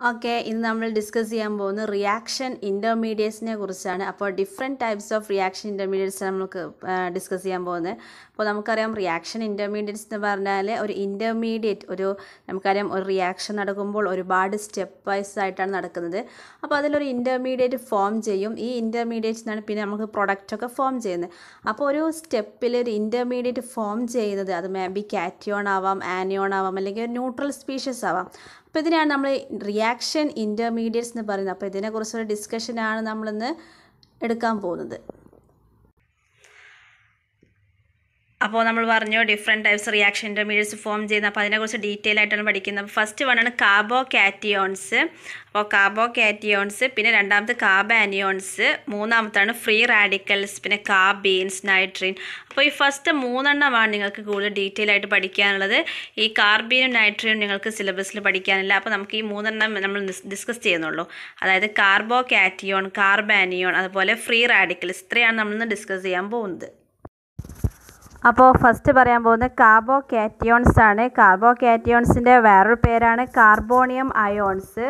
okay ഇന്ന് നമ്മൾ discuss ചെയ്യാൻ പോകുന്നത് റിയാക്ഷൻ ഇൻ്റർമീഡിയറ്റ്സിനെ കുറിച്ചാണ് അപ്പോൾ different types of reaction intermediates നമുക്ക് ഡിസ്കസ് ചെയ്യാൻ പോകുന്നത് അപ്പോൾ നമുക്കറിയാം റിയാക്ഷൻ ഇൻ്റർമീഡിയറ്റ്സ് എന്ന് പറഞ്ഞാൽ ഒരു ഇൻ്റർമീഡിയറ്റ് ഒരു നമുക്കറിയാം ഒരു റിയാക്ഷൻ നടക്കുമ്പോൾ ഒരുപാട് സ്റ്റെപ്പ് വൈസ് ആയിട്ടാണ് നടക്കുന്നത് അപ്പോൾ അതിലൊരു ഇൻ്റർമീഡിയറ്റ് ഫോം ചെയ്യും ഈ ഇൻ്റർമീഡിയറ്റ്സ് നിന്നാണ് പിന്നെ നമുക്ക് പ്രൊഡക്റ്റൊക്കെ ഫോം ചെയ്യുന്നത് അപ്പോൾ ഒരു സ്റ്റെപ്പിൽ ഒരു ഇൻ്റർമീഡിയറ്റ് ഫോം ചെയ്യുന്നത് അത് മേ ബി കാറ്റിയോൺ ആവാം ആനിയോൺ ആവാം അല്ലെങ്കിൽ ഒരു ന്യൂട്രൽ സ്പീഷ്യസ് ആവാം അപ്പോൾ ഇതിനാണ് നമ്മൾ റിയാക്ഷൻ ഇൻ്റർമീഡിയറ്റ്സ് എന്ന് പറയുന്നത് അപ്പോൾ ഇതിനെക്കുറിച്ചൊരു ഡിസ്കഷനാണ് നമ്മളിന്ന് എടുക്കാൻ പോകുന്നത് അപ്പോൾ നമ്മൾ പറഞ്ഞു different types reaction intermediates form ചെയ്യുന്നത് അപ്പോൾ അതിനെക്കുറിച്ച് ഡീറ്റെയിൽ ആയിട്ടാണ് പഠിക്കുന്നത് അപ്പോൾ ഫസ്റ്റ് വണ്ണാണ് കാർബോ കാറ്റിയോൺസ് അപ്പോൾ കാർബോ കാറ്റിയോൺസ് പിന്നെ രണ്ടാമത്തെ കാർബ് ആനിയോൺസ് മൂന്നാമത്താണ് ഫ്രീ റാഡിക്കൽസ് പിന്നെ കാർബീൻസ് നൈട്രീൻ അപ്പോൾ ഈ ഫസ്റ്റ് മൂന്നെണ്ണമാണ് നിങ്ങൾക്ക് കൂടുതൽ ഡീറ്റെയിൽ ആയിട്ട് പഠിക്കാനുള്ളത് ഈ കാർബീനും നൈട്രീനും നിങ്ങൾക്ക് സിലബസിൽ പഠിക്കാനില്ല അപ്പോൾ നമുക്ക് ഈ മൂന്നെണ്ണം നമ്മൾ ഡിസ്കസ് ചെയ്യുന്നുള്ളൂ അതായത് കാർബോ കാറ്റിയോൺ കാർബാനിയോൺ അതുപോലെ ഫ്രീ റാഡിക്കൽസ് ഇത്രയാണ് നമ്മളിന്ന് ഡിസ്കസ് ചെയ്യാൻ പോകുന്നത് അപ്പോൾ ഫസ്റ്റ് പറയാൻ പോകുന്നത് കാർബോ കാറ്റിയോൺസ് ആണ് കാർബോ കാറ്റിയോൺസിൻ്റെ വേറൊരു പേരാണ് കാർബോണിയം അയോൺസ്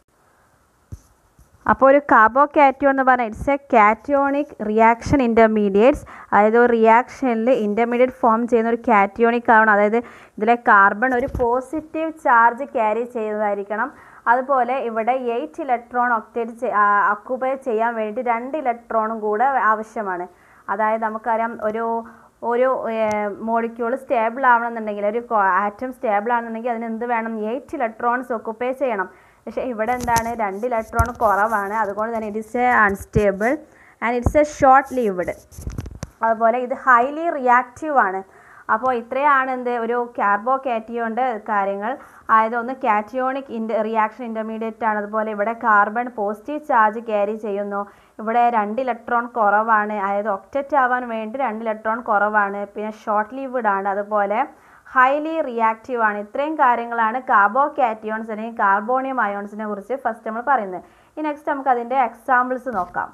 അപ്പോൾ ഒരു കാർബോ കാറ്റിയോൺ എന്ന് പറഞ്ഞാൽ it's a cationic reaction intermediates അതായത് ഒരു റിയാക്ഷനിൽ ഇൻ്റർമീഡിയറ്റ് ഫോം ചെയ്യുന്ന ഒരു കാറ്റിയോണിക് ആവണം അതായത് ഇതിലെ കാർബൺ ഒരു പോസിറ്റീവ് ചാർജ് ക്യാരി ചെയ്യുന്നതായിരിക്കണം അതുപോലെ ഇവിടെ എയ്റ്റ് ഇലക്ട്രോൺ ഒക്ടേറ്റ് അക്കുപൈ ചെയ്യാൻ വേണ്ടി രണ്ട് ഇലക്ട്രോണും കൂടെ ആവശ്യമാണ് അതായത് നമുക്കറിയാം ഒരു ഒരു മോളിക്യൂൾ സ്റ്റേബിൾ ആവണമെന്നുണ്ടെങ്കിൽ ഒരു ആറ്റം സ്റ്റേബിൾ ആണെന്നുണ്ടെങ്കിൽ അതിന് എന്ത് വേണം എയ്റ്റ് ഇലക്ട്രോൺസ് ഒക്കുപ്പൈ ചെയ്യണം പക്ഷേ ഇവിടെ എന്താണ് രണ്ട് ഇലക്ട്രോൺ കുറവാണ് അതുകൊണ്ട് തന്നെ it is a unstable and it's a short lived അതുപോലെ ഇത് ഹൈലി റിയാക്റ്റീവ് ആണ് അപ്പോൾ ഇത്രയാണ് എന്ത് ഒരു കാർബോ കാറ്റിയോൻ്റെ കാര്യങ്ങൾ അതായത് ഒന്ന് കാറ്റിയോണിക് ഇൻ്റ റിയാക്ഷൻ ഇൻ്റർമീഡിയറ്റ് ആണ് അതുപോലെ ഇവിടെ കാർബൺ പോസിറ്റീവ് ചാർജ് ക്യാരി ചെയ്യുന്നു ഇവിടെ രണ്ട് ഇലക്ട്രോൺ കുറവാണ് അതായത് ഒക്റ്ററ്റ് ആവാൻ വേണ്ടി രണ്ട് ഇലക്ട്രോൺ കുറവാണ് പിന്നെ ഷോർട്ട് ലീവ്ഡ് ആണ് അതുപോലെ ഹൈലി റിയാക്റ്റീവ് ആണ് ഇത്രയും കാര്യങ്ങളാണ് കാർബോ കാറ്റിയോൺസ് അല്ലെങ്കിൽ കാർബോണിയം അയോൺസിനെ കുറിച്ച് ഫസ്റ്റ് നമ്മൾ പറയുന്നത് ഈ നെക്സ്റ്റ് നമുക്ക് അതിൻ്റെ എക്സാമ്പിൾസ് നോക്കാം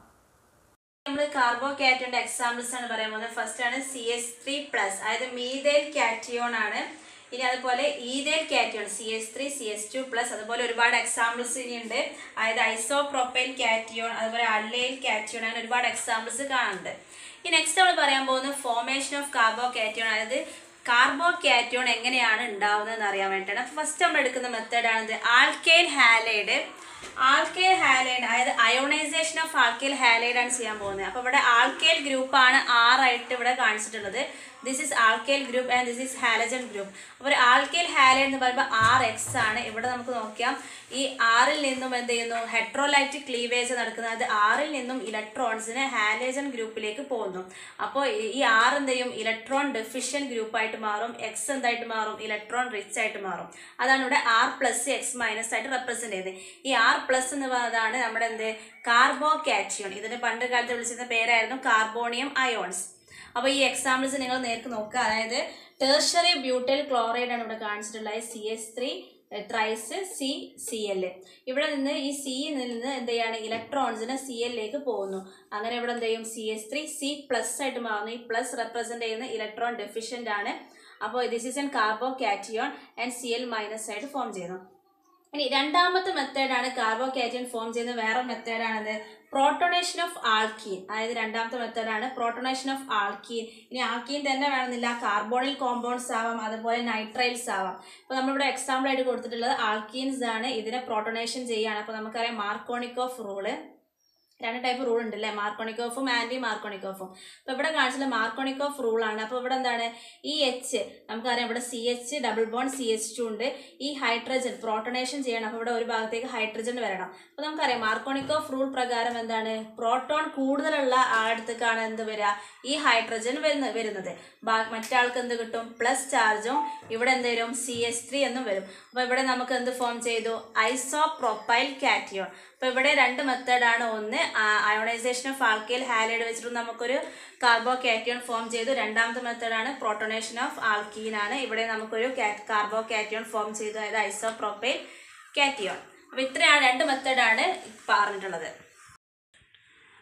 നമ്മൾ കാർബോ കാറ്റോണിന്റെ എക്സാമ്പിൾസ് ആണ് പറയാൻ പോകുന്നത് ഫസ്റ്റ് ആണ് സി എസ് ത്രീ പ്ലസ് അതായത് മീതേൽ കാറ്റിയോൺ ആണ് ഇനി അതുപോലെ ethyl cation C S three C S two plus അതുപോലെ ഒരുപാട് എക്സാമ്പിൾസ് ഇനിയുണ്ട് അതായത് ഐസോ പ്രൊപ്പൈൽ കാറ്റിയോൺ അതുപോലെ അല്ലൈൽ കാറ്റിയോൺ അങ്ങനെ ഒരുപാട് എക്സാമ്പിൾസ് കാണുന്നുണ്ട് ഈ നെക്സ്റ്റ് നമ്മൾ പറയാൻ പോകുന്നത് ഫോർമേഷൻ ഓഫ് കാർബോ കാറ്റിയോൺ അതായത് കാർബോ കാറ്റിയോൺ എങ്ങനെയാണ് ഉണ്ടാവുന്നത് അറിയാൻ വേണ്ടിയിട്ടാണ് അപ്പോൾ ഫസ്റ്റ് നമ്മൾ എടുക്കുന്ന മെത്തേഡാണിത് ആൽക്കൈൽ ഹാലൈഡ് ആൽക്കൈൽ ഹാലൈഡ് അതായത് അയോണൈസേഷൻ ഓഫ് ആൽക്കൈൽ ഹാലൈഡ് ആണ് ചെയ്യാൻ പോകുന്നത് അപ്പോൾ ഇവിടെ ആൽക്കൈൽ ഗ്രൂപ്പാണ് ആറായിട്ട് ഇവിടെ കാണിച്ചിട്ടുള്ളത് this is alkyl group and this is halogen group അപ്പോൾ ആൽക്കൈൽ ഹാലൈഡ് എന്ന് പറയുമ്പോൾ ആർ എക്സ് ആണ് ഇവിടെ നമുക്ക് നോക്കിയാം ഈ ആറിൽ നിന്നും എന്ത് ചെയ്യുന്നു ഹെട്രോലൈറ്റിക് ക്ലീവേജ് നടക്കുന്നത് അത് ആറിൽ നിന്നും ഇലക്ട്രോൺസിന് ഹാലജൻ ഗ്രൂപ്പിലേക്ക് പോകുന്നു അപ്പോൾ ഈ ആർ എന്ത് ചെയ്യും ഇലക്ട്രോൺ ഡെഫിഷ്യൻ ഗ്രൂപ്പായിട്ട് മാറും എക്സ് എന്തായിട്ട് മാറും ഇലക്ട്രോൺ റിച്ച് ആയിട്ട് മാറും അതാണ് ഇവിടെ ആർ പ്ലസ് എക്സ് മൈനസ് ആയിട്ട് റെപ്രസെന്റ് ചെയ്യുന്നത് ഈ ആർ പ്ലസ് എന്ന് പറയുന്നതാണ് നമ്മുടെ എന്ത് കാർബോ കാറ്റിയോൺ ഇതിന് പണ്ട് കാലത്ത് വിളിച്ചിരുന്ന പേരായിരുന്നു കാർബോണിയം അയോൺസ് അപ്പോൾ ഈ എക്സാമ്പിൾസ് നിങ്ങൾ നേർക്ക് നോക്കുക അതായത് ടേർഷറി ബ്യൂട്ടൽ ക്ലോറൈഡ് ആണ് ഇവിടെ കാണിച്ചിട്ടുള്ളത് C S three thrice C C L ഇവിടെ നിന്ന് ഈ സിയിൽ നിന്ന് എന്ത് ചെയ്യാണ് ഇലക്ട്രോൺസിന് സി എല്ലിലേക്ക് പോകുന്നു അങ്ങനെ ഇവിടെ എന്ത് ചെയ്യും C S three C plus ആയിട്ട് മാറുന്നു ഈ പ്ലസ് റെപ്രസെന്റ് ചെയ്യുന്ന ഇലക്ട്രോൺ ഡെഫിഷ്യൻ്റ് ആണ് അപ്പോൾ this is an carbo cation and C L minus ആയിട്ട് ഫോം ചെയ്യുന്നു ഇനി രണ്ടാമത്തെ മെത്തേഡാണ് കാർബോ കാറ്റിയൻ ഫോം ചെയ്യുന്ന വേറെ മെത്തേഡാണത് പ്രോട്ടോണേഷൻ ഓഫ് ആൾക്കീൻ അതായത് രണ്ടാമത്തെ മെത്തേഡാണ് പ്രോട്ടോണേഷൻ ഓഫ് ആൾക്കീൻ ഇനി ആൾക്കീൻ തന്നെ വേണമെന്നില്ല കാർബോണിൽ കോമ്പൗണ്ട്സ് ആവാം അതുപോലെ നൈട്രൈൽസ് ആവാം അപ്പോൾ നമ്മളിവിടെ എക്സാമ്പിൾ ആയിട്ട് കൊടുത്തിട്ടുള്ളത് ആൾക്കീൻസ് ആണ് ഇതിനെ പ്രോട്ടോണേഷൻ ചെയ്യുകയാണ് അപ്പോൾ നമുക്കറിയാം മാർക്കോണിക്കോഫ് റൂള് രണ്ട് ടൈപ്പ് റൂൾ ഉണ്ട് അല്ലേ മാർക്കോണിക്കോഫും ആൻറ്റി മാർക്കോണിക്കോഫും അപ്പോൾ ഇവിടെ കാണിച്ചിട്ടുള്ള മാർക്കോണിക്കോഫ് റൂളാണ് അപ്പോൾ ഇവിടെ എന്താണ് ഈ എച്ച് നമുക്കറിയാം ഇവിടെ C H double bond C H two ഉണ്ട് ഈ ഹൈഡ്രജൻ പ്രോട്ടോണേഷൻ ചെയ്യണം അപ്പോൾ ഇവിടെ ഒരു ഭാഗത്തേക്ക് ഹൈഡ്രജൻ വരണം അപ്പോൾ നമുക്കറിയാം മാർക്കോണിക്കോഫ് റൂൾ പ്രകാരം എന്താണ് പ്രോട്ടോൺ കൂടുതലുള്ള ആളടുത്തേക്കാണ് എന്ത് വരിക ഈ ഹൈഡ്രജൻ വരുന്ന വരുന്നത് മറ്റാൾക്ക് എന്ത് കിട്ടും പ്ലസ് ചാർജും ഇവിടെ എന്ത് വരും സി എസ് ത്രീ എന്നും വരും അപ്പോൾ ഇവിടെ നമുക്ക് എന്ത് ഫോം ചെയ്തു ഐസോ പ്രൊപ്പൈൽ കാറ്റിയോൺ അപ്പോൾ ഇവിടെ രണ്ട് മെത്തേഡാണ് ഒന്ന് അയോണൈസേഷൻ ഓഫ് ആൽക്കൈൽ ഹാലൈഡ് വെച്ചിട്ട് നമുക്കൊരു കാർബോ കാറ്റിയോൺ ഫോം ചെയ്തു രണ്ടാമത്തെ മെത്തേഡാണ് പ്രോട്ടോണേഷൻ ഓഫ് ആൽക്കീൻ ആണ് ഇവിടെ നമുക്കൊരു കാർബോ കാറ്റിയോൺ ഫോം ചെയ്തു അതായത് ഐസോ പ്രൊപ്പൈൽ കാറ്റിയോൺ അപ്പോൾ ഇത്രയാണ് രണ്ട് മെത്തേഡാണ് പറഞ്ഞിട്ടുള്ളത്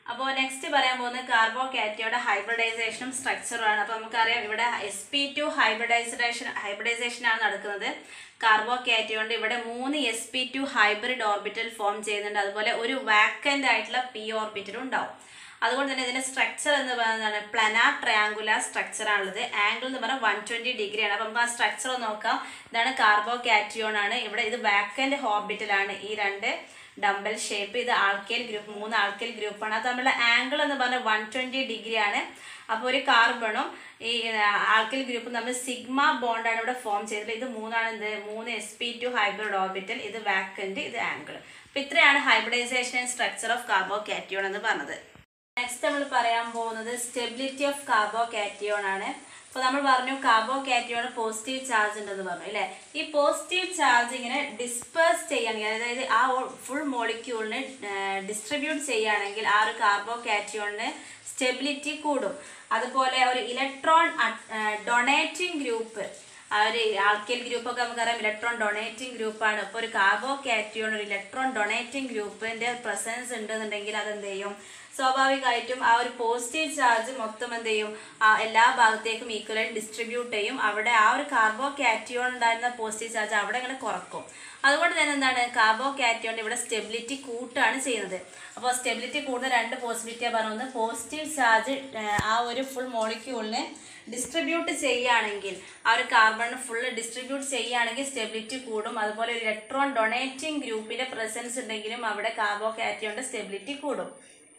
അപ്പോൾ നെക്സ്റ്റ് പറയാൻ പോകുന്നത് കാർബോ കാറ്റയുടെ ഹൈബ്രിഡൈസേഷനും സ്ട്രക്ചറുമാണ് അപ്പോൾ നമുക്കറിയാം ഇവിടെ S P two hybridisation hybridisation ആണ് നടക്കുന്നത് കാർബോ കാറ്റയോണ്ട് ഇവിടെ മൂന്ന് S P two hybrid orbital form ചെയ്യുന്നുണ്ട് അതുപോലെ ഒരു വാക്കൻ്റ് ആയിട്ടുള്ള പി ഓർബിറ്റലും ഉണ്ടാവും അതുകൊണ്ട് തന്നെ ഇതിന്റെ സ്ട്രക്ചർ എന്ന് പറയുന്നതാണ് പ്ലനാർ ട്രയാങ്കുലാർ സ്ട്രക്ചർ ആണുള്ളത് ആംഗിൾ എന്ന് പറഞ്ഞാൽ വൺ ട്വന്റി ഡിഗ്രി ആണ് അപ്പം നമുക്ക് ആ സ്ട്രക്ചർ നോക്കാം ഇതാണ് കാർബോ കാറ്റിയോൺ ആണ് ഇവിടെ ഇത് വാക്കൻ്റ് ഓർബിറ്റലാണ് ഈ രണ്ട് ഡംബൽ ഷേപ്പ് ഇത് ആൾക്കേൽ ഗ്രൂപ്പ് മൂന്ന് ആൾക്കേൽ ഗ്രൂപ്പാണ് അത് തമ്മിലുള്ള ആംഗിൾ എന്ന് പറഞ്ഞാൽ വൺ ട്വൻറ്റി ഡിഗ്രി ആണ് അപ്പോൾ ഒരു കാർബണും ഈ ആൾക്കേൽ ഗ്രൂപ്പും തമ്മിൽ സിഗ്മ ബോണ്ടാണ് ഇവിടെ ഫോം ചെയ്തത് ഇത് മൂന്നാണ് എന്ത് മൂന്ന് S P two hybrid orbital ഇത് വാക്കൻ്റ് ഇത് ആംഗിൾ അപ്പോൾ ഇത്രയാണ് hybridisation and structure of carbo cation എന്ന് പറഞ്ഞത് നെക്സ്റ്റ് നമ്മൾ പറയാൻ പോകുന്നത് സ്റ്റെബിലിറ്റി ഓഫ് കാർബോ കാറ്റിയോൺ ആണ് അപ്പോൾ നമ്മൾ പറഞ്ഞു കാർബോ കാറ്റിയോൺ പോസിറ്റീവ് ചാർജ് ഉണ്ടെന്ന് പറഞ്ഞു അല്ലേ ഈ പോസിറ്റീവ് ചാർജ് ഇങ്ങനെ ഡിസ്പേഴ്സ് ചെയ്യുകയാണെങ്കിൽ അതായത് ആ ഫുൾ മോളിക്യൂളിന് ഡിസ്ട്രിബ്യൂട്ട് ചെയ്യുകയാണെങ്കിൽ ആ ഒരു കാർബോ കാറ്റിയോണിന് സ്റ്റെബിലിറ്റി കൂടും അതുപോലെ ഒരു ഇലക്ട്രോൺ ഡൊണേറ്റിംഗ് ഗ്രൂപ്പ് ആ ഒരു ആൾക്കേൽ ഗ്രൂപ്പൊക്കെ നമുക്കറിയാം ഇലക്ട്രോൺ ഡൊണേറ്റിംഗ് ഗ്രൂപ്പാണ് ഇപ്പോൾ ഒരു കാർബോ കാറ്റിയോൺ ഒരു ഇലക്ട്രോൺ ഡൊണേറ്റിംഗ് ഗ്രൂപ്പിന്റെ പ്രസൻസ് ഉണ്ടെന്നുണ്ടെങ്കിൽ അതെന്ത് ചെയ്യും സ്വാഭാവികമായിട്ടും ആ ഒരു പോസിറ്റീവ് ചാർജ് മൊത്തം എന്ത് ചെയ്യും ആ എല്ലാ ഭാഗത്തേക്കും ഈക്വലായിട്ട് ഡിസ്ട്രിബ്യൂട്ട് ചെയ്യും അവിടെ ആ ഒരു കാർബോ കാറ്റിയോൺ ഉണ്ടായിരുന്ന പോസിറ്റീവ് ചാർജ് അവിടെ ഇങ്ങനെ കുറക്കും അതുകൊണ്ട് തന്നെ എന്താണ് കാർബോ കാറ്റിയോൺ ഇവിടെ സ്റ്റെബിലിറ്റി കൂട്ടാണ് ചെയ്യുന്നത് അപ്പോൾ സ്റ്റെബിലിറ്റി കൂടുന്ന രണ്ട് പോസിബിലിറ്റിയാണ് പറഞ്ഞത് പോസിറ്റീവ് ചാർജ് ആ ഒരു ഫുൾ മോളിക്യൂളിനെ ഡിസ്ട്രിബ്യൂട്ട് ചെയ്യുകയാണെങ്കിൽ ആ ഒരു കാർബൺ ഫുള്ള് ഡിസ്ട്രിബ്യൂട്ട് ചെയ്യുകയാണെങ്കിൽ സ്റ്റെബിലിറ്റി കൂടും അതുപോലെ ഒരു ഇലക്ട്രോൺ ഡൊണേറ്റിംഗ് ഗ്രൂപ്പിന്റെ പ്രസൻസ് ഉണ്ടെങ്കിലും അവിടെ കാർബോ കാറ്റിയോണിന്റെ സ്റ്റെബിലിറ്റി കൂടും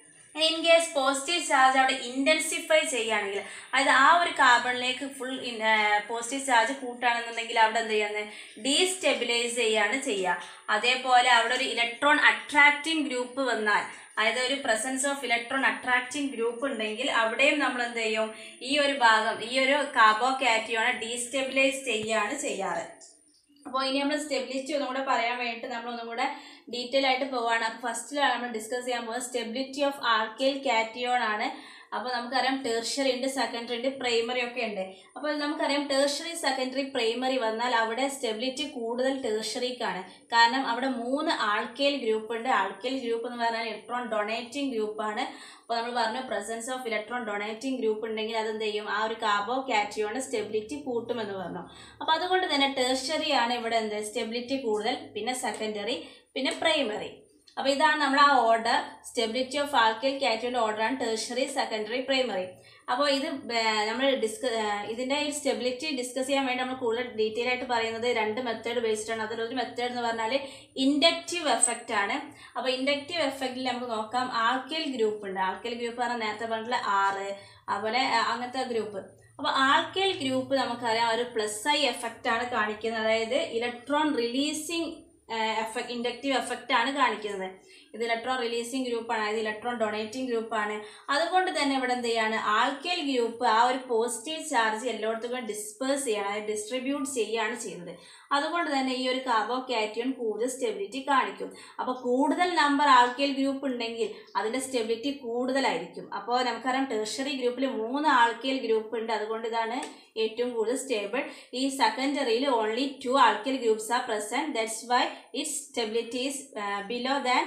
ഇൻ കേസ് പോസിറ്റീവ് ചാർജ് അവിടെ ഇൻറ്റൻസിഫൈ ചെയ്യുകയാണെങ്കിൽ അതായത് ആ ഒരു കാർബണിലേക്ക് ഫുൾ പോസിറ്റീവ് ചാർജ് കൂട്ടുകയാണെന്നുണ്ടെങ്കിൽ അവിടെ എന്ത് ചെയ്യുന്നത് ഡീസ്റ്റെബിലൈസ് ചെയ്യാണ് ചെയ്യുക അതേപോലെ അവിടെ ഒരു ഇലക്ട്രോൺ അട്രാക്റ്റിംഗ് ഗ്രൂപ്പ് വന്നാൽ അതായത് ഒരു presence of electron attracting group ഉണ്ടെങ്കിൽ അവിടെയും നമ്മൾ എന്ത് ചെയ്യും ഈ ഒരു ഭാഗം ഈ ഒരു കാർബോ കാറ്റിയോണെ ഡീസ്റ്റെബിലൈസ് ചെയ്യുകയാണ് ചെയ്യാറ് അപ്പോൾ ഇനി നമ്മൾ സ്റ്റെബിലിറ്റി ഒന്നും കൂടെ പറയാൻ വേണ്ടിയിട്ട് നമ്മൾ ഒന്നും കൂടെ ഡീറ്റെയിൽ ആയിട്ട് പോവാണ് അപ്പോൾ ഫസ്റ്റിലാണ് നമ്മൾ ഡിസ്കസ് ചെയ്യാൻ പോകുന്നത് സ്റ്റെബിലിറ്റി ഓഫ് ആർക്കേൽ കാറ്റിയോൺ ആണ് അപ്പോൾ നമുക്കറിയാം ടേർഷറി ഉണ്ട് സെക്കൻഡറി ഉണ്ട് പ്രൈമറി ഒക്കെ ഉണ്ട് അപ്പോൾ നമുക്കറിയാം ടേർഷറി സെക്കൻഡറി പ്രൈമറി വന്നാൽ അവിടെ സ്റ്റെബിലിറ്റി കൂടുതൽ ടേർഷറിക്കാണ് കാരണം അവിടെ മൂന്ന് ആൾക്കേൽ ഗ്രൂപ്പ് ഉണ്ട് ആൾക്കേൽ ഗ്രൂപ്പ് എന്ന് പറഞ്ഞാൽ ഇലക്ട്രോൺ ഡൊണേറ്റിംഗ് ഗ്രൂപ്പാണ് അപ്പോൾ നമ്മൾ പറഞ്ഞു presence of electron donating group ഉണ്ടെങ്കിൽ അതെന്ത് ചെയ്യും ആ ഒരു കാർബോ കാറ്റിയോണ് സ്റ്റെബിലിറ്റി കൂട്ടുമെന്ന് പറഞ്ഞു അപ്പോൾ അതുകൊണ്ട് തന്നെ ടേർഷറി ആണ് ഇവിടെ എന്ത് സ്റ്റെബിലിറ്റി കൂടുതൽ പിന്നെ സെക്കൻഡറി പിന്നെ പ്രൈമറി അപ്പോൾ ഇതാണ് നമ്മൾ ആ ഓർഡർ സ്റ്റെബിലിറ്റി ഓഫ് ആൽക്കൈൽ കാറ്റോയുടെ ഓർഡറാണ് ടേർഷറി സെക്കൻഡറി പ്രൈമറി അപ്പോൾ ഇത് നമ്മൾ ഡിസ്ക ഇതിൻ്റെ ഈ സ്റ്റെബിലിറ്റി ഡിസ്കസ് ചെയ്യാൻ വേണ്ടി നമ്മൾ കൂടുതൽ ഡീറ്റെയിൽ ആയിട്ട് പറയുന്നത് രണ്ട് മെത്തേഡ് ബേസ്ഡ് ആണ് അതിലൊരു മെത്തേഡ് എന്ന് പറഞ്ഞാൽ ഇൻഡക്റ്റീവ് എഫക്റ്റ് ആണ് അപ്പോൾ ഇൻഡക്റ്റീവ് എഫക്റ്റിൽ നമുക്ക് നോക്കാം ആൽക്കൈൽ ഗ്രൂപ്പ് ഉണ്ട് ആൽക്കൈൽ ഗ്രൂപ്പ് പറഞ്ഞാൽ നേരത്തെ പറഞ്ഞിട്ടുള്ള ആറ് അതുപോലെ ആ, അങ്ങനത്തെ ഗ്രൂപ്പ് അപ്പോൾ ആൽക്കൈൽ ഗ്രൂപ്പ് നമുക്കറിയാം ഒരു പ്ലസ് ഐ എഫക്റ്റ് ആണ് കാണിക്കുന്നത് അതായത് electron releasing effect inductive effect ആണ് കാണിക്കുന്നത് ഇത് ഇലക്ട്രോൺ റിലീസിങ് ഗ്രൂപ്പാണ് അതായത് ഇലക്ട്രോൺ ഡൊണേറ്റിംഗ് ഗ്രൂപ്പാണ് അതുകൊണ്ട് തന്നെ ഇവിടെ എന്ത് ചെയ്യാണ് ആൽക്കേൽ ഗ്രൂപ്പ് ആ ഒരു പോസിറ്റീവ് ചാർജ് എല്ലായിടത്തും ഡിസ്പേഴ്സ് ചെയ്യണം അതായത് ഡിസ്ട്രിബ്യൂട്ട് ചെയ്യുകയാണ് ചെയ്യുന്നത് അതുകൊണ്ട് തന്നെ ഈ ഒരു കാർബോ കാറ്റിയോൺ കൂടുതൽ സ്റ്റെബിലിറ്റി കാണിക്കും അപ്പോൾ കൂടുതൽ നമ്പർ ആൽക്കേൽ ഗ്രൂപ്പ് ഉണ്ടെങ്കിൽ അതിന്റെ സ്റ്റെബിലിറ്റി കൂടുതലായിരിക്കും അപ്പോൾ നമുക്കറിയാം ടെർഷറി ഗ്രൂപ്പിൽ മൂന്ന് ആൽക്കേൽ ഗ്രൂപ്പ് ഉണ്ട് അതുകൊണ്ട് ഇതാണ് ഏറ്റവും കൂടുതൽ സ്റ്റേബിൾ ഈ സെക്കൻഡറിയിൽ only two alkyl groups are present that's why it's stability is below than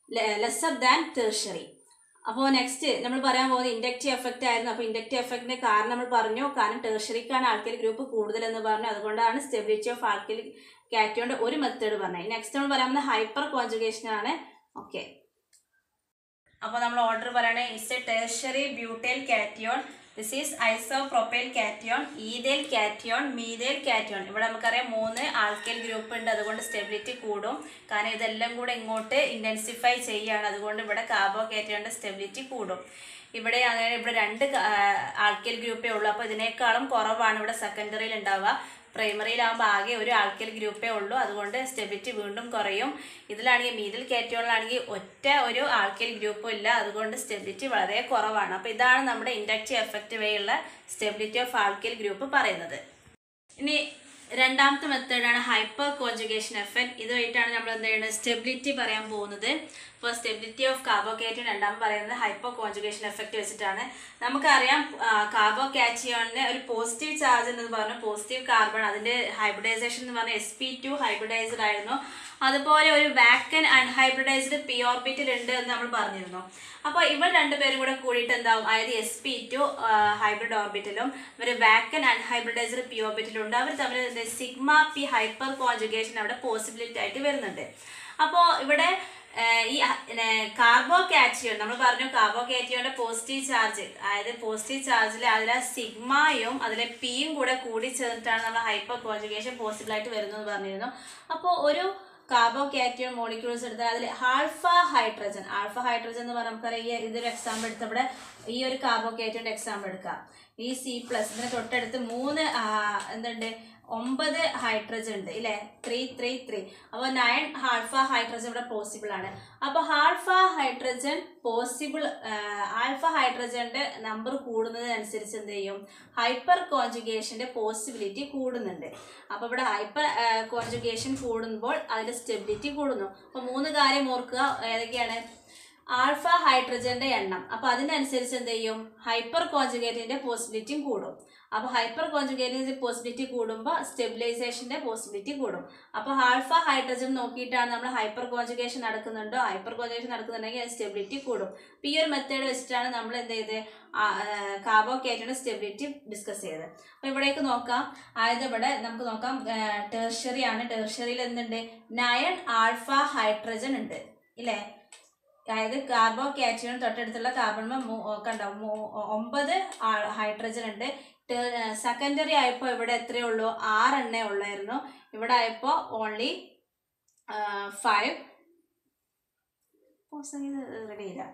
lesser than tertiary അപ്പോൾ നെക്സ്റ്റ് നമ്മൾ പറയാൻ പോകുന്നത് ഇൻഡക്റ്റീവ് എഫക്റ്റ് ആയിരുന്നു അപ്പോൾ ഇൻഡക്റ്റീവ് എഫക്റ്റിന്റെ കാരണം നമ്മൾ പറഞ്ഞു കാരണം ടെർഷറിക്കാണ് ആൾക്കൽ ഗ്രൂപ്പ് കൂടുതൽ എന്ന് പറഞ്ഞു അതുകൊണ്ടാണ് സ്റ്റെബിലിറ്റി ഓഫ് ആൾക്കൽ കാറ്റോണ്ട് ഒരു മെത്തേഡ് പറഞ്ഞത് നെക്സ്റ്റ് നമ്മൾ പറയാൻ പോകുന്നത് ഹൈപ്പർ കോൺജുഗേഷൻ ആണ് ഓക്കെ അപ്പോൾ നമ്മൾ ഓർഡർ പറയണേ it's a tertiary butyl cation this is isopropyl cation ethyl cation methyl cation ഇവിടെ നമുക്കറിയാം മൂന്ന് ആൽക്കേൽ ഗ്രൂപ്പ് ഉണ്ട് അതുകൊണ്ട് സ്റ്റെബിലിറ്റി കൂടും കാരണം ഇതെല്ലാം കൂടെ ഇങ്ങോട്ട് ഇൻറ്റൻസിഫൈ ചെയ്യുകയാണ് അതുകൊണ്ട് ഇവിടെ കാർബോ കാറ്റിയോണിൻ്റെ സ്റ്റെബിലിറ്റി കൂടും ഇവിടെ അങ്ങനെ ഇവിടെ രണ്ട് ആൾക്കേൽ ഗ്രൂപ്പേ ഉള്ളൂ അപ്പോൾ ഇതിനേക്കാളും കുറവാണ് ഇവിടെ സെക്കൻഡറിയിൽ ഉണ്ടാവുക പ്രൈമറിയിലാകുമ്പോൾ ആകെ ഒരു ആൾക്കൽ ഗ്രൂപ്പേ ഉള്ളൂ അതുകൊണ്ട് സ്റ്റെബിലിറ്റി വീണ്ടും കുറയും ഇതിലാണെങ്കിൽ മീതിൽ കയറ്റുകളിലാണെങ്കിൽ ഒറ്റ ഒരു ആൾക്കൽ ഗ്രൂപ്പും ഇല്ല അതുകൊണ്ട് സ്റ്റെബിലിറ്റി വളരെ കുറവാണ് അപ്പോൾ ഇതാണ് നമ്മുടെ ഇൻഡക്റ്റീവ് എഫക്റ്റ് വഴിയുള്ള സ്റ്റെബിലിറ്റി ഓഫ് ആൾക്കൽ ഗ്രൂപ്പ് പറയുന്നത് ഇനി രണ്ടാമത്തെ മെത്തേഡാണ് ഹൈപ്പർ കോൺജുഗേഷൻ എഫക്റ്റ് ഇതുമായിട്ടാണ് നമ്മൾ എന്ത് ചെയ്യുന്നത് സ്റ്റെബിലിറ്റി പറയാൻ പോകുന്നത് ഇപ്പോൾ സ്റ്റെബിലിറ്റി ഓഫ് കാർബോക്കേറ്റൻ രണ്ടാമത് പറയുന്നത് ഹൈപ്പർ കോൺജുഗേഷൻ എഫക്റ്റ് വെച്ചിട്ടാണ് നമുക്കറിയാം കാർബോകാറ്റിയോണിന് ഒരു പോസിറ്റീവ് ചാർജ് എന്ന് പറഞ്ഞാൽ പോസിറ്റീവ് കാർബൺ അതിന്റെ ഹൈബ്രിഡൈസേഷൻ എന്ന് പറഞ്ഞാൽ എസ് പി ടു ഹൈബ്രിഡൈസ്ഡ് ആയിരുന്നു അതുപോലെ ഒരു വാക്കൻ അൺഹൈബ്രിഡൈസ്ഡ് പി ഓർബിറ്റിൽ ഉണ്ട് എന്ന് നമ്മൾ പറഞ്ഞിരുന്നു അപ്പോൾ ഇവർ രണ്ടുപേരും കൂടെ കൂടിയിട്ട് എന്താവും അതായത് എസ് പി ടു ഹൈബ്രിഡ് ഓർബിറ്റിലും ഇവർ വാക്കൻ അൺഹൈബ്രിഡൈസ്ഡ് പി ഓർബിറ്റിലും ഉണ്ട് അവർ തമ്മിൽ സിഗ്മ പി ഹൈപ്പർ കോൺജുഗേഷൻ അവിടെ പോസിബിലിറ്റി ആയിട്ട് വരുന്നുണ്ട് അപ്പോൾ ഇവിടെ ഏഹ് ഈ കാർബോ കാറ്റിയോൺ നമ്മൾ പറഞ്ഞു കാർബോ കാറ്റിയോന്റെ പോസിറ്റീവ് ചാർജ് അതായത് പോസിറ്റീവ് ചാർജിൽ അതിലെ സിഗ്മയും അതിലെ പിയും കൂടെ കൂടി ചേർന്നിട്ടാണ് നമ്മൾ ഹൈപ്പർ കോൺജുഗേഷൻ പോസിബിൾ ആയിട്ട് വരുന്നത് പറഞ്ഞിരുന്നു അപ്പോൾ ഒരു കാർബോ കാറ്റിയോൺ മോളിക്യൂൾസ് എടുത്താൽ അതിൽ ആൽഫ ഹൈഡ്രജൻ ആൽഫ ഹൈഡ്രജൻ എന്ന് പറഞ്ഞാൽ നമുക്കറിയാം ഈ ഇതൊരു എക്സാമ്പിൾ എടുത്ത് ഇവിടെ ഈ ഒരു കാർബോ കാറ്റിയോന്റെ എക്സാമ്പിൾ എടുക്കാം ഈ സി പ്ലസ് ഇതിന് തൊട്ടടുത്ത് മൂന്ന് ആ, എന്തുണ്ട് ഒമ്പത് ഹൈഡ്രജൻ ഉണ്ട് ഇല്ലേ ത്രീ ത്രീ ത്രീ അപ്പോൾ നയൻ ആൽഫ ഹൈഡ്രജൻ ഇവിടെ പോസിബിൾ ആണ് അപ്പോൾ ആൽഫ ഹൈഡ്രജൻ പോസിബിൾ ആൽഫ ഹൈഡ്രജന്റെ നമ്പർ കൂടുന്നതിനനുസരിച്ച് എന്ത് ചെയ്യും ഹൈപ്പർ കോൺജുഗേഷന്റെ പോസിബിലിറ്റി കൂടുന്നുണ്ട് അപ്പോൾ ഇവിടെ ഹൈപ്പർ കോൺജുഗേഷൻ കൂടുമ്പോൾ അതിന്റെ സ്റ്റെബിലിറ്റി കൂടുന്നു അപ്പോൾ മൂന്ന് കാര്യം ഓർക്കുക ഏതൊക്കെയാണ് ആൽഫ ഹൈഡ്രജന്റെ എണ്ണം അപ്പൊ അതിനനുസരിച്ച് എന്ത് ചെയ്യും ഹൈപ്പർ കോൺജുഗേറ്റിന്റെ പോസിബിലിറ്റിയും കൂടും അപ്പൊ ഹൈപ്പർ കോൺജുഗേറ്റിന്റെ പോസിബിലിറ്റി കൂടുമ്പോൾ സ്റ്റെബിലൈസേഷന്റെ പോസിബിലിറ്റി കൂടും അപ്പൊ ആൽഫ ഹൈഡ്രജൻ നോക്കിയിട്ടാണ് നമ്മൾ ഹൈപ്പർ കോൺജുഗേഷൻ നടക്കുന്നുണ്ടോ ഹൈപ്പർ കോൺജുഗേഷൻ നടക്കുന്നുണ്ടെങ്കിൽ സ്റ്റെബിലിറ്റി കൂടും അപ്പൊ ഈ ഒരു മെത്തേഡ് വെച്ചിട്ടാണ് നമ്മൾ എന്ത് ചെയ്ത് കാർബോക്കേറ്റിന്റെ സ്റ്റെബിലിറ്റി ഡിസ്കസ് ചെയ്തത് അപ്പൊ ഇവിടേക്ക് നോക്കാം അതായത് ഇവിടെ നമുക്ക് നോക്കാം ടെർഷറി ആണ് ടെർഷറിയിൽ എന്തുണ്ട് നയൻ ആൽഫ ഹൈഡ്രജൻ ഉണ്ട് ഇല്ലേ അതായത് കാർബോ കാറ്റിയോൺ തൊട്ടടുത്തുള്ള കാർബൺ കണ്ടോ മൂ- ഒമ്പത് ഹൈഡ്രജൻ ഉണ്ട് സെക്കൻഡറി ആയപ്പോൾ ഇവിടെ എത്രയേ ഉള്ളൂ ആറെണ്ണേ ഉള്ളായിരുന്നു ഇവിടെ ആയപ്പോൾ ഓൺലി ഫൈവ് റെഡി ചെയ്ത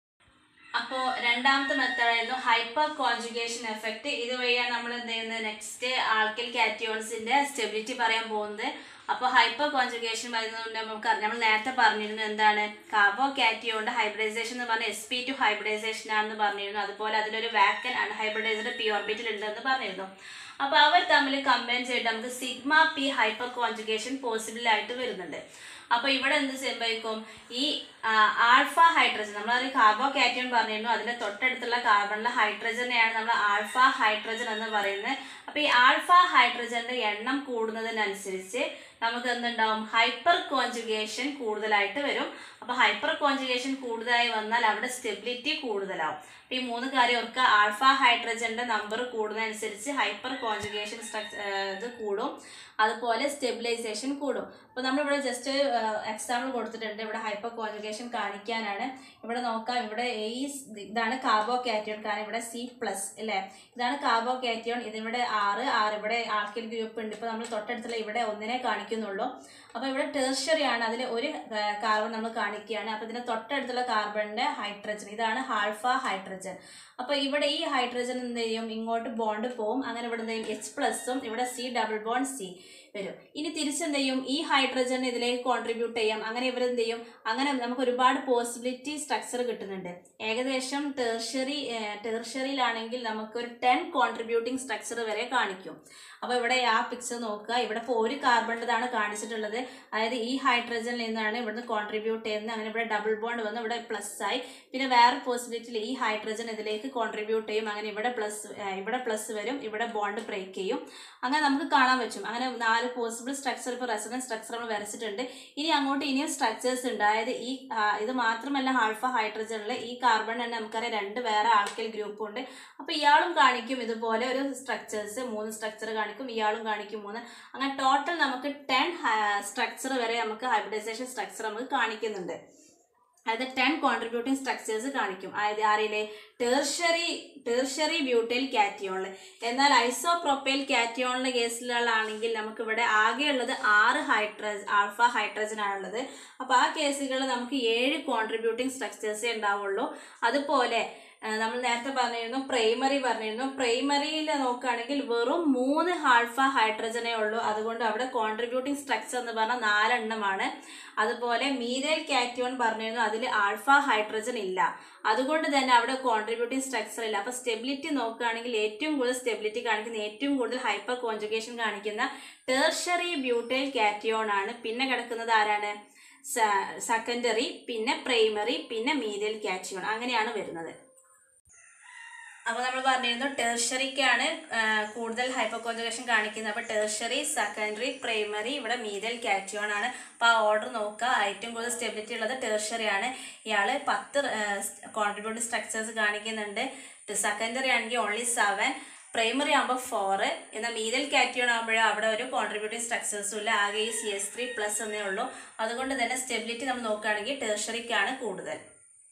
അപ്പോൾ രണ്ടാമത്തെ മെത്തേഡ് ആയിരുന്നു ഹൈപ്പർ കോൺജുഗേഷൻ എഫക്റ്റ് ഇതുവഴിയാണ് നമ്മൾ എന്ത് ചെയ്യുന്നത് നെക്സ്റ്റ് ആൾക്കൽ കാറ്റിയോൺസിന്റെ സ്റ്റെബിലിറ്റി പറയാൻ പോകുന്നത് അപ്പോൾ ഹൈപ്പർ കോൺജുഗേഷൻ പറയുന്നതുകൊണ്ട് നമുക്ക് അറിയാം നമ്മൾ നേരത്തെ പറഞ്ഞിരുന്നു എന്താണ് കാർബോ കാറ്റിയോണ്ട് ഹൈബ്രിഡൈസേഷൻ എന്ന് പറഞ്ഞാൽ എസ് പി ടു ഹൈബ്രിഡൈസേഷൻ ആണെന്ന് പറഞ്ഞിരുന്നു അതുപോലെ അതിലൊരു വാക്കൻ അൺഹൈബ്രിഡൈസ്ഡ് പി ഓർബിറ്റിൽ ഉണ്ടെന്ന് പറഞ്ഞിരുന്നു അപ്പോൾ അവർ തമ്മിൽ കമ്പൈൻ ചെയ്തിട്ട് നമുക്ക് sigma P hyperconjugation possible ആയിട്ട് വരുന്നുണ്ട് അപ്പോൾ ഇവിടെ എന്ത് സംഭവിക്കും ഈ ആ, ആൽഫ ഹൈഡ്രജൻ നമ്മൾ കാർബോ കാറ്റിയോൺ പറഞ്ഞിരുന്നു അതിന്റെ തൊട്ടടുത്തുള്ള കാർബണിലെ ഹൈഡ്രജനെയാണ് നമ്മൾ ആൽഫ ഹൈഡ്രജൻ എന്ന് പറയുന്നത് അപ്പോൾ ഈ ആൽഫ ഹൈഡ്രജന്റെ എണ്ണം കൂടുന്നതിനനുസരിച്ച് നമുക്ക് എന്തുണ്ടാവും ഹൈപ്പർ കോൺജുഗേഷൻ കൂടുതലായിട്ട് വരും അപ്പോൾ ഹൈപ്പർ കോൺജുഗേഷൻ കൂടുതലായി വന്നാൽ അവിടെ സ്റ്റെബിലിറ്റി കൂടുതലാവും അപ്പോൾ ഈ മൂന്ന് കാര്യം ഓർക്കുക ആൽഫ ഹൈഡ്രജന്റെ നമ്പർ കൂടുന്നതനുസരിച്ച് ഹൈപ്പർ കോൺജുഗേഷൻ സ്ട്രക്ചർ ഇത് കൂടും അതുപോലെ സ്റ്റെബിലൈസേഷൻ കൂടും അപ്പോൾ നമ്മളിവിടെ ജസ്റ്റ് എക്സാമ്പിൾ കൊടുത്തിട്ടുണ്ട് ഇവിടെ ഹൈപ്പർ കോൺജുഗേഷൻ കാണിക്കാനാണ് ഇവിടെ നോക്കാം ഇവിടെ ഈ സ് ഇതാണ് കാർബോ കാറ്റിയോൺ കാരണം ഇവിടെ സി പ്ലസ് അല്ലേ ഇതാണ് കാർബോ കാറ്റിയോൺ ഇതിവിടെ ആറ് ആറ് ഇവിടെ ആൾക്കിൽ ഗ്രൂപ്പ് ഉണ്ട് ഇപ്പോൾ നമ്മൾ തൊട്ടടുത്തുള്ള ഇവിടെ ഒന്നിനെ കാണിക്കുന്നുള്ളൂ അപ്പോൾ ഇവിടെ ടെർഷറി ആണ് അതിൽ ഒരു കാർബൺ നമ്മൾ കാണിക്കുകയാണ് അപ്പോൾ ഇതിന്റെ തൊട്ടടുത്തുള്ള കാർബണിന്റെ ഹൈഡ്രജൻ ഇതാണ് ആൽഫ ഹൈഡ്രജൻ അപ്പോൾ ഇവിടെ ഈ ഹൈഡ്രജൻ എന്ത് ചെയ്യും ഇങ്ങോട്ട് ബോണ്ട് പോവും അങ്ങനെ ഇവിടെ എന്ത് ചെയ്യും എച്ച് പ്ലസും ഇവിടെ സി ഡബിൾ ബോണ്ട് സി വരും ഇനി തിരിച്ചെന്ത് ചെയ്യും ഈ ഹൈഡ്രജൻ ഇതിലേക്ക് കോൺട്രിബ്യൂട്ട് ചെയ്യാം അങ്ങനെ ഇവരെന്ത് ചെയ്യും അങ്ങനെ നമുക്ക് ഒരുപാട് പോസിബിലിറ്റി സ്ട്രക്ചർ കിട്ടുന്നുണ്ട് ഏകദേശം ടേർഷറി ടേർഷറിയിലാണെങ്കിൽ നമുക്ക് ഒരു ടെൻ കോൺട്രിബ്യൂട്ടിംഗ് സ്ട്രക്ചർ വരെ കാണിക്കും അപ്പോൾ ഇവിടെ ആ പിക്ചർ നോക്കുക ഇവിടെ ഇപ്പോൾ ഒരു കാർബണിൻ്റെതാണ് കാണിച്ചിട്ടുള്ളത് അതായത് ഈ ഹൈഡ്രജനിൽ നിന്നാണ് ഇവിടുന്ന് കോൺട്രിബ്യൂട്ട് ചെയ്യുന്നത് അങ്ങനെ ഇവിടെ ഡബിൾ ബോണ്ട് വന്ന് ഇവിടെ പ്ലസ് ആയി പിന്നെ വേറെ പോസിബിലിറ്റിയിൽ ഈ ഹൈഡ്രജൻ ഇതിലേക്ക് കോൺട്രിബ്യൂട്ട് ചെയ്യും അങ്ങനെ ഇവിടെ പ്ലസ് ഇവിടെ പ്ലസ് വരും ഇവിടെ ബോണ്ട് ബ്രേക്ക് ചെയ്യും അങ്ങനെ നമുക്ക് കാണാൻ പറ്റും അങ്ങനെ നാല് പോസിബിൾ സ്ട്രക്ചർ ഇപ്പോൾ റെസിഡൻസ് സ്ട്രക്ചർ നമ്മൾ വരച്ചിട്ടുണ്ട് ഇനി അങ്ങോട്ട് ഇനിയും സ്ട്രക്ചേഴ്സ് ഉണ്ട് അതായത് ഈ ആ, ഇത് മാത്രമല്ല ആൽഫ ഹൈഡ്രജനിൽ ഈ കാർബൺ തന്നെ നമുക്കറിയാം രണ്ട് വേറെ ആൾക്കൽ ഗ്രൂപ്പ് ഉണ്ട് അപ്പോൾ ഇയാളും കാണിക്കും ഇതുപോലെ ഒരു സ്ട്രക്ചേഴ്സ് മൂന്ന് സ്ട്രക്ചർ കാണിക്കും ഇയാളും കാണിക്കും മൂന്ന് അങ്ങനെ ടോട്ടൽ നമുക്ക് ടെൻ സ്ട്രക്ചർ വരെ നമുക്ക് ഹൈബ്രിഡൈസേഷൻ സ്ട്രക്ചർ നമുക്ക് കാണിക്കുന്നുണ്ട് അതായത് ടെൻ കോൺട്രിബ്യൂട്ടിംഗ് സ്ട്രക്ചേഴ്സ് കാണിക്കും അതായത് ആരിലെ ടേർഷറി ടേർഷറി ബ്യൂട്ടൈൽ കാറ്റിയോണിൽ എന്നാൽ ഐസോപ്രോപ്പൈൽ കാറ്റിയോണിന്റെ കേസിലാണെങ്കിൽ നമുക്ക് ഇവിടെ ആകെയുള്ളത് ആറ് ഹൈഡ്രജൻ ആൽഫ ഹൈഡ്രജൻ ആണുള്ളത് അപ്പോൾ ആ കേസുകളിൽ നമുക്ക് ഏഴ് കോൺട്രിബ്യൂട്ടിംഗ് സ്ട്രക്ചേഴ്സേ ഉണ്ടാവുള്ളൂ അതുപോലെ നമ്മൾ നേരത്തെ പറഞ്ഞിരുന്നു പ്രൈമറി പറഞ്ഞിരുന്നു പ്രൈമറിയിൽ നോക്കുകയാണെങ്കിൽ വെറും മൂന്ന് ആൽഫ ഹൈഡ്രജനേ ഉള്ളൂ അതുകൊണ്ട് അവിടെ കോൺട്രിബ്യൂട്ടിംഗ് സ്ട്രക്ചർ എന്ന് പറഞ്ഞാൽ നാലെണ്ണമാണ് അതുപോലെ മീതേൽ കാറ്റിയോൺ പറഞ്ഞിരുന്നു അതിൽ ആൽഫ ഹൈഡ്രജൻ ഇല്ല അതുകൊണ്ട് തന്നെ അവിടെ കോൺട്രിബ്യൂട്ടിംഗ് സ്ട്രക്ചർ ഇല്ല അപ്പോൾ സ്റ്റെബിലിറ്റി നോക്കുകയാണെങ്കിൽ ഏറ്റവും കൂടുതൽ സ്റ്റെബിലിറ്റി കാണിക്കുന്ന ഏറ്റവും കൂടുതൽ ഹൈപ്പർ കോൺജുഗേഷൻ കാണിക്കുന്ന ടേർഷറി ബ്യൂട്ടൈൽ കാറ്റിയോൺ ആണ് പിന്നെ കിടക്കുന്നത് ആരാണ് സെക്കൻഡറി പിന്നെ പ്രൈമറി പിന്നെ മീതേൽ കാറ്റിയോൺ അങ്ങനെയാണ് വരുന്നത് അപ്പോൾ നമ്മൾ പറഞ്ഞിരുന്നു ടെർഷറിക്കാണ് കൂടുതൽ ഹൈപ്പർ കോൺജുഗേഷൻ കാണിക്കുന്നത് അപ്പോൾ ടെർഷറി സെക്കൻഡറി പ്രൈമറി ഇവിടെ മീതൽ കാറ്റിയോൺ ആണ് അപ്പോൾ ആ ഓർഡർ നോക്കുക ഏറ്റവും കൂടുതൽ സ്റ്റെബിലിറ്റി ഉള്ളത് ടെർഷറി ആണ് ഇയാൾ പത്ത് കോൺട്രിബ്യൂട്ടീവ് സ്ട്രക്ചേഴ്സ് കാണിക്കുന്നുണ്ട് സെക്കൻഡറി ആണെങ്കിൽ ഓൺലി സെവൻ പ്രൈമറി ആകുമ്പോൾ ഫോറ് എന്നാൽ മീതൽ കാറ്റിയോൺ ആകുമ്പോഴേ അവിടെ ഒരു കോൺട്രിബ്യൂട്ടീവ് സ്ട്രക്ചേഴ്സും ഇല്ല ആകെ ഈ സി എസ് ത്രീ പ്ലസ് എന്നേ ഉള്ളൂ അതുകൊണ്ട് തന്നെ സ്റ്റെബിലിറ്റി നമ്മൾ നോക്കുകയാണെങ്കിൽ ടെർഷറിക്കാണ് കൂടുതൽ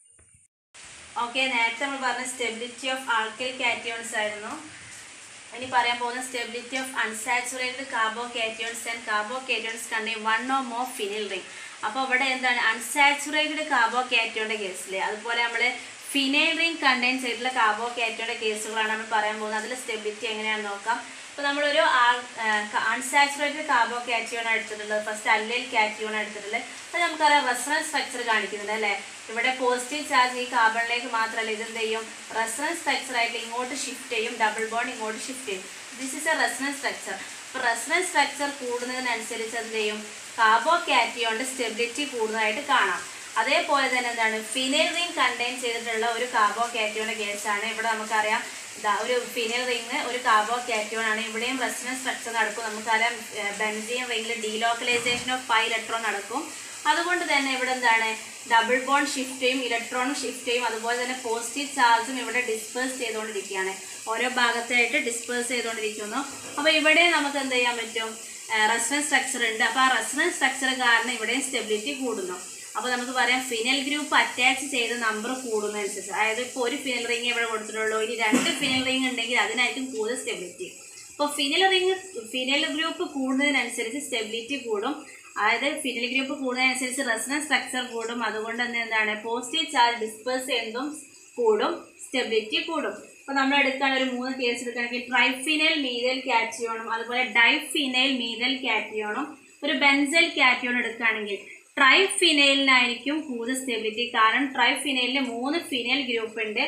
ഓക്കെ നേരത്തെ നമ്മൾ പറഞ്ഞ സ്റ്റെബിലിറ്റി ഓഫ് ആൽക്കൽ കാറ്റിയോൺസ് ആയിരുന്നു ഇനി പറയാൻ പോകുന്ന stability of unsaturated carbocations and carbocations contain one or more phenyl ring അപ്പോൾ ഇവിടെ എന്താണ് അൺസാച്ചുറേറ്റഡ് കാർബോ കാറ്റിയോണിൻ്റെ കേസിൽ അതുപോലെ നമ്മൾ ഫിനൈൽ റിംഗ് കണ്ടെയ്ൻ ചെയ്തിട്ടുള്ള കാർബോ കാറ്റിയോടെ കേസുകളാണ് നമ്മൾ പറയാൻ പോകുന്നത് അതിൽ സ്റ്റെബിലിറ്റി എങ്ങനെയാണെന്ന് നോക്കാം ഇപ്പോൾ നമ്മളൊരു അൺസാച്ചുറേറ്റഡ് കാർബോ കാറ്റിയോൺ എടുത്തിട്ടുള്ളത് ഫസ്റ്റ് അല്ലയിൽ കാറ്റിയോൺ എടുത്തിട്ടുള്ളത് അത് നമുക്കറിയാം റെസണൻസ് സ്ട്രക്ചർ കാണിക്കുന്നുണ്ട് അല്ലേ ഇവിടെ പോസിറ്റീവ് ചാർജ് ഈ കാർബണിലേക്ക് മാത്രമല്ല ഇത് എന്ത് ചെയ്യും റെസണൻസ് സ്ട്രക്ചർ ആയിട്ട് ഇങ്ങോട്ട് ഷിഫ്റ്റ് ചെയ്യും ഡബിൾ ബോണ്ട് ഇങ്ങോട്ട് ഷിഫ്റ്റ് ചെയ്യും this is a resonance structure അപ്പോൾ റെസണൻസ് സ്ട്രക്ചർ കൂടുന്നതിനനുസരിച്ച് എന്ത് ചെയ്യും കാർബോ കാറ്റിയോണിൻ്റെ സ്റ്റെബിലിറ്റി കൂടുന്നതായിട്ട് കാണാം അതേപോലെ തന്നെ എന്താണ് ഫിനൈൽ റിംഗ് കണ്ടെയ്ൻ ചെയ്തിട്ടുള്ള ഒരു കാർബോ കാറ്റിയോണിന്റെ കേസാണ് ഇവിടെ നമുക്കറിയാം ഇതാ ഒരു ഫിനൈൽ റിംഗ് ഒരു കാർബോ കാറ്റിയോൺ ആണ് ഇവിടെയും റെസിഡൻസ് സ്ട്രക്ചർ നടക്കും നമുക്കറിയാം ബെൻസീൻ റിംഗിൽ ഡീലോക്കലൈസേഷൻ ഓഫ് ഫൈവ് ഇലക്ട്രോൺ നടക്കും അതുകൊണ്ട് തന്നെ ഇവിടെ എന്താണ് ഡബിൾ ബോണ്ട് ഷിഫ്റ്റ് ചെയ്യും ഇലക്ട്രോണും ഷിഫ്റ്റ് ചെയ്യും അതുപോലെ തന്നെ പോസിറ്റീവ് ചാർജും ഇവിടെ ഡിസ്പേഴ്സ് ചെയ്തുകൊണ്ടിരിക്കുകയാണ് ഓരോ ഭാഗത്തായിട്ട് ഡിസ്പേഴ്സ് ചെയ്തുകൊണ്ടിരിക്കുന്നു അപ്പോൾ ഇവിടെ നമുക്ക് എന്ത് ചെയ്യാൻ പറ്റും റെസിഡൻസ് സ്ട്രക്ചർ ഉണ്ട് അപ്പോൾ ആ റെസിഡൻസ് സ്ട്രക്ചർ കാരണം ഇവിടെയും സ്റ്റെബിലിറ്റി കൂടുന്നു അപ്പോൾ നമുക്ക് പറയാം ഫിനൽ ഗ്രൂപ്പ് അറ്റാച്ച് ചെയ്ത നമ്പർ കൂടുന്നതനുസരിച്ച് അതായത് ഇപ്പോൾ ഒരു ഫിനൽ റിംഗ് ഇവിടെ കൊടുത്തിട്ടുള്ളൂ ഇനി രണ്ട് ഫിനൽ റിംഗ് ഉണ്ടെങ്കിൽ അതിനായിരിക്കും കൂടുതൽ സ്റ്റെബിലിറ്റി അപ്പോൾ ഫിനൽ റിംഗ് ഫിനൽ ഗ്രൂപ്പ് കൂടുന്നതിനനുസരിച്ച് സ്റ്റെബിലിറ്റി കൂടും അതായത് ഫിനൽ ഗ്രൂപ്പ് കൂടുന്നതിനനുസരിച്ച് റെസണൻസ് സ്ട്രക്ചർ കൂടും അതുകൊണ്ട് തന്നെ എന്താണ് പോസിറ്റീവ് ചാർജ് ഡിസ്പേഴ്സ് ചെയ്യുന്നതും കൂടും സ്റ്റെബിലിറ്റി കൂടും അപ്പോൾ നമ്മൾ എടുക്കാൻ ഒരു മൂന്ന് കേസ് എടുക്കുകയാണെങ്കിൽ ട്രൈഫിനൈൽ മീതൽ കാറ്റിയോണും അതുപോലെ ഡൈഫിനൈൽ മീതൽ കാറ്റിയോണും ഒരു ബെൻസൽ കാറ്റിയോൺ എടുക്കുകയാണെങ്കിൽ ട്രൈഫിനൈലിനായിരിക്കും കൂടുതൽ സ്റ്റെബിലിറ്റി കാരണം ട്രൈഫിനൈലിന് മൂന്ന് ഫിനൈൽ ഗ്രൂപ്പ് ഉണ്ട്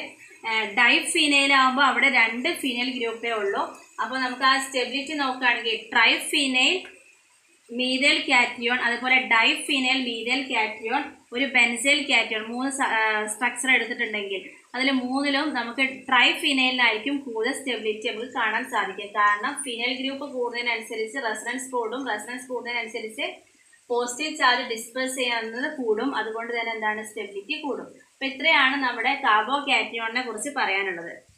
ഡൈഫിനൈൽ ആകുമ്പോൾ അവിടെ രണ്ട് ഫിനൈൽ ഗ്രൂപ്പേ ഉള്ളൂ അപ്പോൾ നമുക്ക് ആ സ്റ്റെബിലിറ്റി നോക്കുകയാണെങ്കിൽ ട്രൈഫിനൈൽ മീതൽ കാറ്റിയോൺ അതുപോലെ ഡൈഫിനൈൽ മീതൽ കാറ്റിയോൺ ഒരു ബെൻസൈൽ കാറ്റിയോൺ മൂന്ന് സ്ട്രക്ചർ എടുത്തിട്ടുണ്ടെങ്കിൽ അതിൽ മൂന്നിലും നമുക്ക് ട്രൈഫിനൈലിനായിരിക്കും കൂടുതൽ സ്റ്റെബിലിറ്റി നമുക്ക് കാണാൻ സാധിക്കും കാരണം ഫിനൈൽ ഗ്രൂപ്പ് കൂടുന്നതിനനുസരിച്ച് റെസനൻസ് കൂടും റെസനൻസ് കൂടുന്നതിനനുസരിച്ച് പോസിറ്റീവ് ചാർജ് ഡിസ്പേഴ്സ് ചെയ്യുന്നത് കൂടും അതുകൊണ്ട് തന്നെ എന്താണ് സ്റ്റെബിലിറ്റി കൂടും അപ്പോൾ ഇത്രയാണ് നമ്മുടെ കാർബോ കാറ്റിയോണിനെ കുറിച്ച് പറയാനുള്ളത്